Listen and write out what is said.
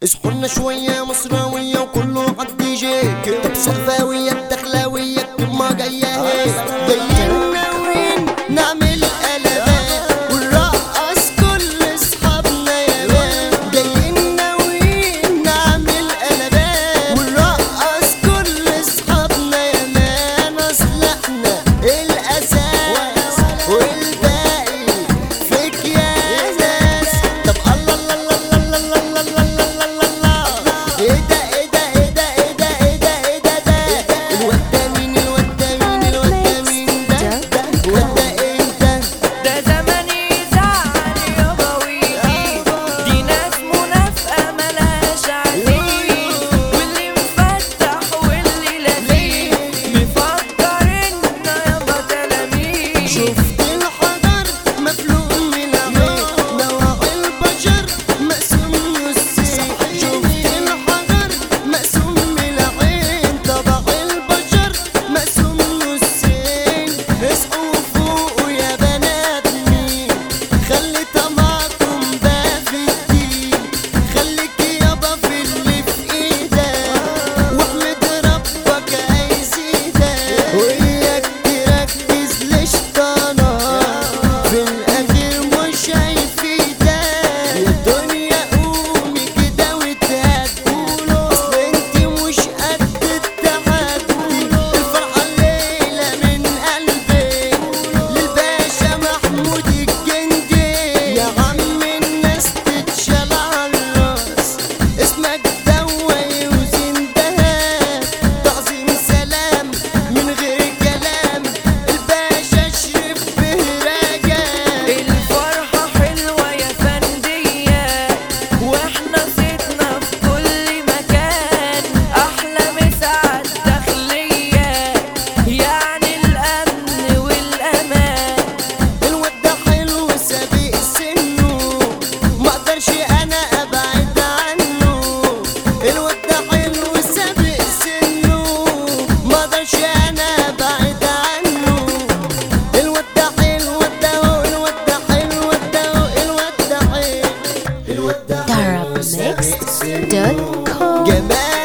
اصحولنا شوية مصراوية وكله عالدي جي طب صفاوية الدخلاوية ما جاية هيك جايين ناويين نعمل قلبات ونرقص كل اصحابنا يا مان جايين ناويين نعمل قلبات ونرقص كل اصحابنا يا مان اصل احنا الاساس والباقي فيك يا ناس طب الله الله الله الله الله الله الله الله الله ايه ده ايه ده ايه ده ايه ده ايه ده ايه ده ده الواد ده مين الواد ده مين الواد ده مين ده الواد ده ايه ده ده زمني زعل يابا ويجي دي ناس منافقة ملهاش عزيز واللي مفتح واللي لذيذ مفكر إنه يابا تلاميذ شفت الحجر مفلوق من العين نوع البشر مقسوم نصين شفت الحجر مقسوم من العين طبع البشر مقسوم نصين اصحوا فوقوا يا بنات مين خلي طمعكم ده في الدين خليك يابا في اللي في ايدك واحمد ربك هيزيدك وياك تركز لشطانة في الاخر مش هيفيدك يا دنيا قومي كده وتهدي اصل انت مش قد التحدي الفرحة الليلة من قلبي للباشا محمود الجندي يا عم الناس تتشال عالراس اسمك دوا يوزن دهب تعظيم سلام من غير كلام الباشا شرف بهراجة الفرحة حلوة يا فندية واحنا صيتنا في كل مكان أحلى مساعة داخلية يعني الأمن والأمان الواد ده حلو سابق سنه ما اقدرش انا ابعد عنه الواد ده حلو سابق سنه ما اقدرش انا ابعد عنه الواد ده حلو ده هو الواد ده حلو ده هو الواد ده حلو الواد ده حلو سابق سنه Arabmixed.com جمال